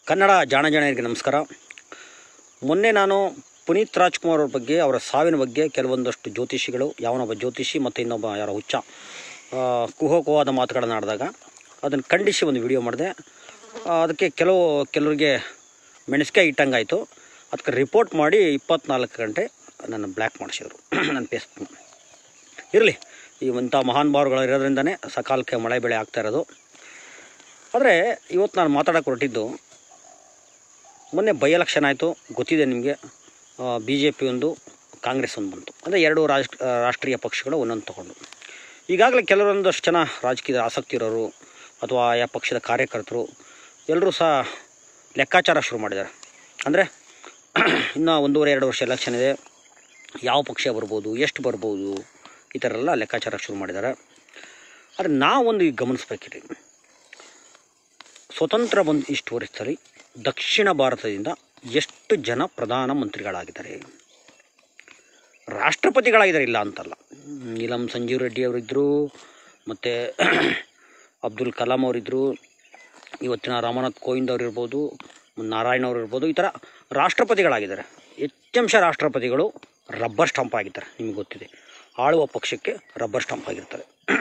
ಕನ್ನಡ ಜಾಣ ಜಾಣರಿಗೆ ನಮಸ್ಕಾರ ಮೊನ್ನೆ ನಾನು ಪುನೀತ್ ರಾಜ್ಕುಮಾರ್ ಅವ್ರ ಬಗ್ಗೆ ಅವರ ಸಾವಿನ ಬಗ್ಗೆ ಕೆಲವೊಂದಷ್ಟು ಜ್ಯೋತಿಷಿಗಳು ಯಾವನೊಬ್ಬ ಜ್ಯೋತಿಷಿ ಮತ್ತು ಇನ್ನೊಬ್ಬ ಯಾರೋ ಹುಚ್ಚ ಆ, ಕುಹಕವಾದ ಮಾತುಗಳನ್ನು ಆಡಿದಾಗ ಅದನ್ನು ಖಂಡಿಸಿ ಒಂದು ವಿಡಿಯೋ ಮಾಡಿದೆ ಆ, ಅದಕ್ಕೆ ಕೆಲವು ಕೆಲವರಿಗೆ ಮೆಣಸಿಕಾಯಿ ಇಟ್ಟಂಗಾಯಿತು ಅದಕ್ಕೆ ರಿಪೋರ್ಟ್ ಮಾಡಿ ಇಪ್ಪತ್ನಾಲ್ಕು ಗಂಟೆ ನನ್ನ ಬ್ಲ್ಯಾಕ್ ಮಾಡಿಸಿದ್ರು ನನ್ನ ಫೇಸ್ಬುಕ್ ಇರಲಿ ಈ ಇಂಥ ಮಹಾನ್ ಭಾವಗಳು ಇರೋದ್ರಿಂದನೇ ಸಕಾಲಕ್ಕೆ ಮಳೆ ಬೆಳೆ ಆಗ್ತಾ ಇರೋದು ಆದರೆ ಇವತ್ತು ನಾನು ಮಾತಾಡೋಕೆ ಹೊರಟಿದ್ದು ಮೊನ್ನೆ ಬೈ ಎಲೆಕ್ಷನ್ ಆಯಿತು ಗೊತ್ತಿದೆ ನಿಮಗೆ ಬಿ ಜೆ ಪಿ ಒಂದು ಕಾಂಗ್ರೆಸ್ ಒಂದು ಬಂತು ಅಂದರೆ ಎರಡು ರಾಜ್ ರಾಷ್ಟ್ರೀಯ ಪಕ್ಷಗಳು ಒಂದೊಂದು ತೊಗೊಂಡು ಈಗಾಗಲೇ ಕೆಲವೊಂದಷ್ಟು ಜನ ರಾಜಕೀಯದ ಆಸಕ್ತಿ ಇರೋರು ಅಥವಾ ಆಯಾ ಪಕ್ಷದ ಕಾರ್ಯಕರ್ತರು ಎಲ್ಲರೂ ಸಹ ಲೆಕ್ಕಾಚಾರ ಶುರು ಮಾಡಿದ್ದಾರೆ ಅಂದರೆ ಇನ್ನು ಒಂದೂವರೆ ಎರಡು ವರ್ಷ ಎಲೆಕ್ಷನ್ ಇದೆ ಯಾವ ಪಕ್ಷ ಬರ್ಬೋದು ಎಷ್ಟು ಬರ್ಬೋದು ಈ ಥರ ಎಲ್ಲ ಲೆಕ್ಕಾಚಾರ ಶುರು ಮಾಡಿದ್ದಾರೆ ಆದರೆ ನಾವೊಂದು ಈಗ ಗಮನಿಸ್ಬೇಕಿರಿ ಸ್ವತಂತ್ರ ಬಂದು ಇಷ್ಟು ವರ್ಷದಲ್ಲಿ ದಕ್ಷಿಣ ಭಾರತದಿಂದ ಎಷ್ಟು ಜನ ಪ್ರಧಾನಮಂತ್ರಿಗಳಾಗಿದ್ದಾರೆ ರಾಷ್ಟ್ರಪತಿಗಳಾಗಿದ್ದಾರೆ ಇಲ್ಲ ಅಂತಲ್ಲ ನೀಲಂ ಸಂಜೀವ್ ರೆಡ್ಡಿ ಅವರಿದ್ದರು ಮತ್ತು ಅಬ್ದುಲ್ ಕಲಾಂ ಅವರಿದ್ದರು ಇವತ್ತಿನ ರಾಮನಾಥ್ ಕೋವಿಂದ್ ಅವರಿರ್ಬೋದು ನಾರಾಯಣ ಅವರು ಇರ್ಬೋದು ಈ ಥರ ರಾಷ್ಟ್ರಪತಿಗಳಾಗಿದ್ದಾರೆ ಹೆಚ್ಚಂಶ ರಾಷ್ಟ್ರಪತಿಗಳು ರಬ್ಬರ್ ಸ್ಟಾಂಪ್ ಆಗಿದ್ದಾರೆ ನಿಮಗೆ ಗೊತ್ತಿದೆ ಆಳುವ ಪಕ್ಷಕ್ಕೆ ರಬ್ಬರ್ ಸ್ಟಾಂಪ್ ಆಗಿರ್ತಾರೆ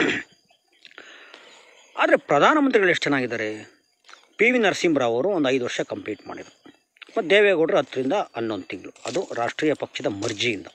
ಆದರೆ ಪ್ರಧಾನಮಂತ್ರಿಗಳು ಎಷ್ಟು ಚೆನ್ನಾಗಿದ್ದಾರೆ ಪಿ ವಿ ನರಸಿಂಹರಾವ್ ಅವರು ಒಂದು ಐದು ವರ್ಷ ಕಂಪ್ಲೀಟ್ ಮಾಡಿದರು ಮತ್ತು ದೇವೇಗೌಡರು ಹತ್ತರಿಂದ ಹನ್ನೊಂದು ತಿಂಗಳು ಅದು ರಾಷ್ಟ್ರೀಯ ಪಕ್ಷದ ಮರ್ಜಿಯಿಂದ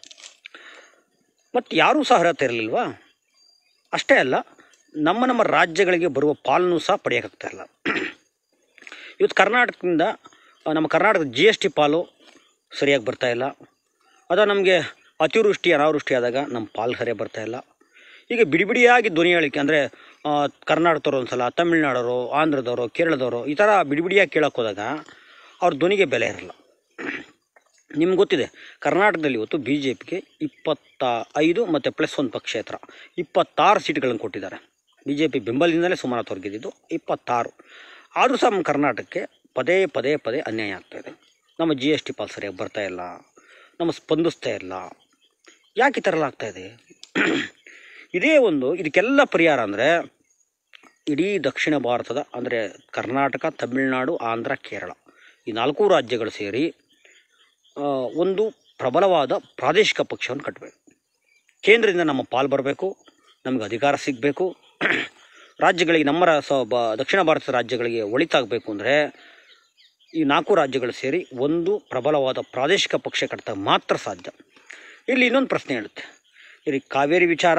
ಮತ್ತು ಯಾರೂ ಸಹ ಅರ್ಹತೆ ಇರಲಿಲ್ವಾ ಅಷ್ಟೇ ಅಲ್ಲ ನಮ್ಮ ನಮ್ಮ ರಾಜ್ಯಗಳಿಗೆ ಬರುವ ಪಾಲನ್ನು ಸಹ ಪಡೆಯೋಕ್ಕಾಗ್ತಾ ಇಲ್ಲ ಇವತ್ತು ಕರ್ನಾಟಕದಿಂದ ಆ, ನಮ್ಮ ಕರ್ನಾಟಕದ ಜಿ ಎಸ್ ಟಿ ಪಾಲು ಸರಿಯಾಗಿ ಬರ್ತಾ ಇಲ್ಲ ಅದು ನಮಗೆ ಅತಿವೃಷ್ಟಿ ಅನಾವೃಷ್ಟಿ ಆದಾಗ ನಮ್ಮ ಪಾಲು ಸರಿಯಾಗಿ ಬರ್ತಾ ಇಲ್ಲ ಈಗ ಬಿಡಿ ಬಿಡಿಯಾಗಿ ಧ್ವನಿ ಹೇಳಿಕೆ ಅಂದರೆ ಕರ್ನಾಟಕದವ್ರು ಒಂದು ಸಲ ತಮಿಳ್ನಾಡವರು ಆಂಧ್ರದವರು ಕೇರಳದವರು ಈ ಥರ ಬಿಡಿ ಬಿಡಿಯಾಗಿ ಕೇಳೋಕೆ ಹೋದಾಗ ಅವ್ರ ಧ್ವನಿಗೆ ಬೆಲೆ ಇರಲ್ಲ ನಿಮ್ಗೆ ಗೊತ್ತಿದೆ ಕರ್ನಾಟಕದಲ್ಲಿ ಇವತ್ತು ಬಿ ಜೆ ಪಿಗೆ ಇಪ್ಪತ್ತ ಐದು ಮತ್ತು ಪ್ಲಸ್ ಒಂದು ಪಕ್ಷೇತರ ಇಪ್ಪತ್ತಾರು ಸೀಟ್ಗಳನ್ನು ಕೊಟ್ಟಿದ್ದಾರೆ ಬಿ ಜೆ ಪಿ ಬೆಂಬಲದಿಂದಲೇ ಸುಮಾರು ತೊರಗಿದ್ದು ಇಪ್ಪತ್ತಾರು ಆದರೂ ಸಹ ನಮ್ಮ ಕರ್ನಾಟಕಕ್ಕೆ ಪದೇ ಪದೇ ಪದೇ ಅನ್ಯಾಯ ಆಗ್ತಾಯಿದೆ ನಮ್ಮ ಜಿ ಎಸ್ ಟಿ ಪಾಲ್ ಸರಿಯಾಗಿ ಬರ್ತಾ ಇಲ್ಲ ನಮ್ಮ ಸ್ಪಂದಿಸ್ತಾ ಇಲ್ಲ ಯಾಕೆ ಈ ಥರ ಎಲ್ಲ ಆಗ್ತಾಯಿದೆ ಇದೇ ಒಂದು ಇದಕ್ಕೆಲ್ಲ ಪರಿಹಾರ ಅಂದರೆ ಇಡೀ ದಕ್ಷಿಣ ಭಾರತದ ಅಂದರೆ ಕರ್ನಾಟಕ ತಮಿಳುನಾಡು ಆಂಧ್ರ ಕೇರಳ ಈ ನಾಲ್ಕು ರಾಜ್ಯಗಳು ಸೇರಿ ಆ, ಒಂದು ಪ್ರಬಲವಾದ ಪ್ರಾದೇಶಿಕ ಪಕ್ಷವನ್ನು ಕಟ್ಟಬೇಕು ಕೇಂದ್ರದಿಂದ ನಮ್ಮ ಪಾಲು ಬರಬೇಕು ನಮಗೆ ಅಧಿಕಾರ ಸಿಗಬೇಕು ರಾಜ್ಯಗಳಿಗೆ ನಮ್ಮ ರಾ- ಸ ಬ ದಕ್ಷಿಣ ಭಾರತದ ರಾಜ್ಯಗಳಿಗೆ ಒಳಿತಾಗಬೇಕು ಅಂದರೆ ಈ ನಾಲ್ಕು ರಾಜ್ಯಗಳು ಸೇರಿ ಒಂದು ಪ್ರಬಲವಾದ ಪ್ರಾದೇಶಿಕ ಪಕ್ಷ ಕಟ್ಟಿದಾಗ ಮಾತ್ರ ಸಾಧ್ಯ ಇಲ್ಲಿ ಇನ್ನೊಂದು ಪ್ರಶ್ನೆ ಹೇಳುತ್ತೆ ಇಲ್ಲಿ ಕಾವೇರಿ ವಿಚಾರ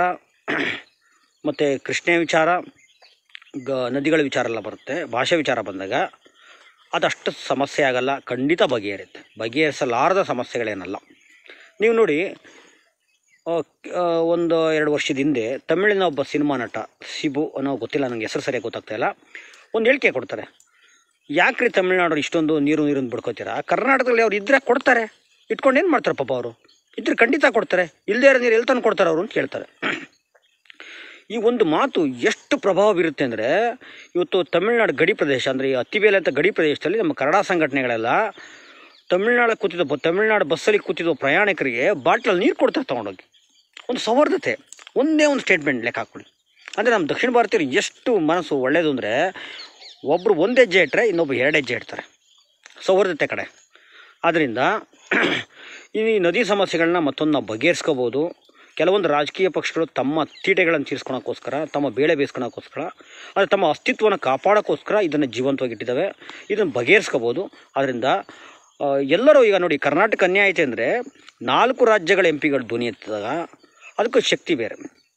ಮತ್ತು ಕೃಷ್ಣ ವಿಚಾರ ಗ ನದಿಗಳ ವಿಚಾರ ಎಲ್ಲ ಬರುತ್ತೆ ಭಾಷೆ ವಿಚಾರ ಬಂದಾಗ ಅದಷ್ಟು ಸಮಸ್ಯೆ ಆಗಲ್ಲ ಖಂಡಿತ ಬಗೆಹರಿಯುತ್ತೆ ಬಗೆಹರಿಸಲಾರದ ಸಮಸ್ಯೆಗಳೇನಲ್ಲ ನೀವು ನೋಡಿ ಆ, ಕ- ಆ, ಒಂದು ಎರಡು ವರ್ಷದ ಹಿಂದೆ ತಮಿಳಿನ ಒಬ್ಬ ಸಿನಿಮಾ ನಟ ಸಿಬು ಅನ್ನೋ ಗೊತ್ತಿಲ್ಲ ನನಗೆ ಹೆಸರು ಸರಿಯಾಗಿ ಗೊತ್ತಾಗ್ತಾ ಇಲ್ಲ ಒಂದು ಹೇಳಿಕೆ ಕೊಡ್ತಾರೆ ಯಾಕ್ರಿ ತಮಿಳ್ನಾಡವ್ರು ಇಷ್ಟೊಂದು ನೀರು ನೀರನ್ನು ಬಿಡ್ಕೋತೀರಾ ಕರ್ನಾಟಕದಲ್ಲಿ ಅವ್ರು ಇದ್ರೆ ಕೊಡ್ತಾರೆ ಇಟ್ಕೊಂಡು ಏನು ಮಾಡ್ತಾರೆ ಪಾಪ ಅವರು ಇದ್ರೆ ಖಂಡಿತ ಕೊಡ್ತಾರೆ ಇಲ್ಲದೇ ಇರೋ ನೀರು ಎಲ್ಲಿ ತಂದು ಕೊಡ್ತಾರೆ ಅವರು ಅಂತ ಕೇಳ್ತಾರೆ ಈ ಒಂದು ಮಾತು ಎಷ್ಟು ಪ್ರಭಾವ ಬೀರುತ್ತೆ ಅಂದರೆ ಇವತ್ತು ತಮಿಳುನಾಡು ಗಡಿ ಪ್ರದೇಶ ಅಂದರೆ ಈ ಅತ್ತಿಬೇಲೆ ಅಂತ ಗಡಿ ಪ್ರದೇಶದಲ್ಲಿ ನಮ್ಮ ಕನ್ನಡ ಸಂಘಟನೆಗಳೆಲ್ಲ ತಮಿಳ್ನಾಡು ಕೂತಿದ್ದ ಬ- ತಮಿಳ್ನಾಡು ಬಸ್ಸಲ್ಲಿ ಕೂತಿದ್ದ ಪ್ರಯಾಣಿಕರಿಗೆ ಬಾಟ್ಲಲ್ಲಿ ನೀರು ಕೊಡ್ತಾರೆ ತೊಗೊಂಡೋಗಿ ಒಂದು ಸೌಹಾರ್ದತೆ ಒಂದೇ ಒಂದು ಸ್ಟೇಟ್ಮೆಂಟ್ ಲೆಕ್ಕ ಹಾಕ್ಕೊಳ್ಳಿ ಅಂದರೆ ನಮ್ಮ ದಕ್ಷಿಣ ಭಾರತೀಯರು ಎಷ್ಟು ಮನಸ್ಸು ಒಳ್ಳೆಯದು ಅಂದರೆ ಒಬ್ಬರು ಒಂದು ಹೆಜ್ಜೆ ಇಟ್ಟರೆ ಇನ್ನೊಬ್ಬರು ಎರಡು ಹೆಜ್ಜೆ ಇಡ್ತಾರೆ ಸೌಹಾರ್ದತೆ ಕಡೆ ಆದ್ದರಿಂದ ಈ ನದಿ ಸಮಸ್ಯೆಗಳನ್ನ ಮತ್ತೊಂದು ನಾವು ಬಗೆಹರಿಸ್ಕೋಬೋದು ಕೆಲವೊಂದು ರಾಜಕೀಯ ಪಕ್ಷಗಳು ತಮ್ಮ ತೀಟೆಗಳನ್ನು ತೀರಿಸ್ಕೊಳಕ್ಕೋಸ್ಕರ ತಮ್ಮ ಬೇಳೆ ಬೇಯಿಸ್ಕೊಳಕ್ಕೋಸ್ಕರ ಅದು ತಮ್ಮ ಅಸ್ತಿತ್ವನ ಕಾಪಾಡೋಕ್ಕೋಸ್ಕರ ಇದನ್ನು ಜೀವಂತವಾಗಿ ಇಟ್ಟಿದ್ದಾವೆ ಇದನ್ನು ಬಗೆಹರಿಸ್ಕೋಬೋದು ಆದ್ದರಿಂದ ಆ, ಎಲ್ಲರೂ ಈಗ ನೋಡಿ ಕರ್ನಾಟಕ ಅನ್ಯಾಯ ಐತೆ ಅಂದರೆ ನಾಲ್ಕು ರಾಜ್ಯಗಳ ಎಂ ಪಿಗಳು ಧ್ವನಿ ಎತ್ತಿದಾಗ ಅದಕ್ಕೆ ಶಕ್ತಿ ಬೇರೆ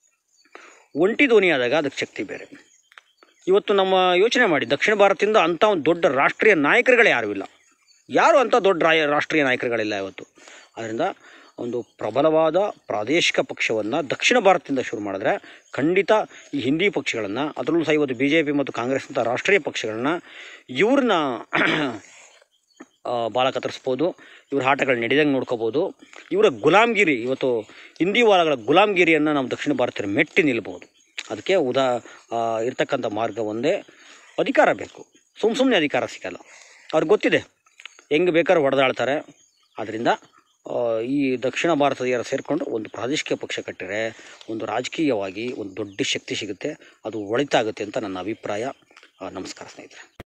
ಒಂಟಿ ಧ್ವನಿ ಆದಾಗ ಅದಕ್ಕೆ ಶಕ್ತಿ ಬೇರೆ ಇವತ್ತು ನಮ್ಮ ಯೋಚನೆ ಮಾಡಿ ದಕ್ಷಿಣ ಭಾರತದಿಂದ ಅಂಥ ಒಂದು ದೊಡ್ಡ ರಾಷ್ಟ್ರೀಯ ನಾಯಕರುಗಳೇ ಯಾರೂ ಇಲ್ಲ ಯಾರು ಅಂಥ ದೊಡ್ಡ ರಾಯ ರಾಷ್ಟ್ರೀಯ ನಾಯಕರುಗಳಿಲ್ಲ ಇವತ್ತು ಅದರಿಂದ ಒಂದು ಪ್ರಬಲವಾದ ಪ್ರಾದೇಶಿಕ ಪಕ್ಷವನ್ನು ದಕ್ಷಿಣ ಭಾರತದಿಂದ ಶುರು ಮಾಡಿದ್ರೆ ಖಂಡಿತ ಈ ಹಿಂದಿ ಪಕ್ಷಗಳನ್ನು ಅದರಲ್ಲೂ ಸಹ ಇವತ್ತು ಬಿ ಜೆ ಪಿ ಮತ್ತು ಕಾಂಗ್ರೆಸ್ ಅಂತ ರಾಷ್ಟ್ರೀಯ ಪಕ್ಷಗಳನ್ನ ಇವ್ರನ್ನ ಬಾಲ ಕತ್ತರಿಸ್ಬೋದು ಇವ್ರ ಆಟಗಳು ನಡೆದಂಗೆ ನೋಡ್ಕೋಬೋದು ಇವರ ಗುಲಾಮ್ಗಿರಿ ಇವತ್ತು ಹಿಂದಿ ವಾರಗಳ ಗುಲಾಮ್ಗಿರಿಯನ್ನು ನಾವು ದಕ್ಷಿಣ ಭಾರತೀಯರು ಮೆಟ್ಟಿ ನಿಲ್ಬೋದು ಅದಕ್ಕೆ ಉದಾ ಆ, ಇರ್ತಕ್ಕಂಥ ಮಾರ್ಗ ಒಂದೇ ಅಧಿಕಾರ ಬೇಕು ಸುಮ್ಮ ಸುಮ್ಮನೆ ಅಧಿಕಾರ ಸಿಗಲ್ಲ ಅವ್ರಿಗೆ ಗೊತ್ತಿದೆ ಹೆಂಗೆ ಬೇಕಾದ್ರೂ ಹೊಡೆದಾಳ್ತಾರೆ ಆದ್ದರಿಂದ ಆ, ಈ ದಕ್ಷಿಣ ಭಾರತೀಯರು ಸೇರಿಕೊಂಡು ಒಂದು ಪ್ರಾದೇಶಿಕ ಪಕ್ಷ ಕಟ್ಟಿದರೆ ಒಂದು ರಾಜಕೀಯವಾಗಿ ಒಂದು ದೊಡ್ಡ ಶಕ್ತಿ ಸಿಗುತ್ತೆ ಅದು ಒಳಿತಾಗುತ್ತೆ ಅಂತ ನನ್ನ ಅಭಿಪ್ರಾಯ ಆ, ನಮಸ್ಕಾರ ಸ್ನೇಹಿತರೆ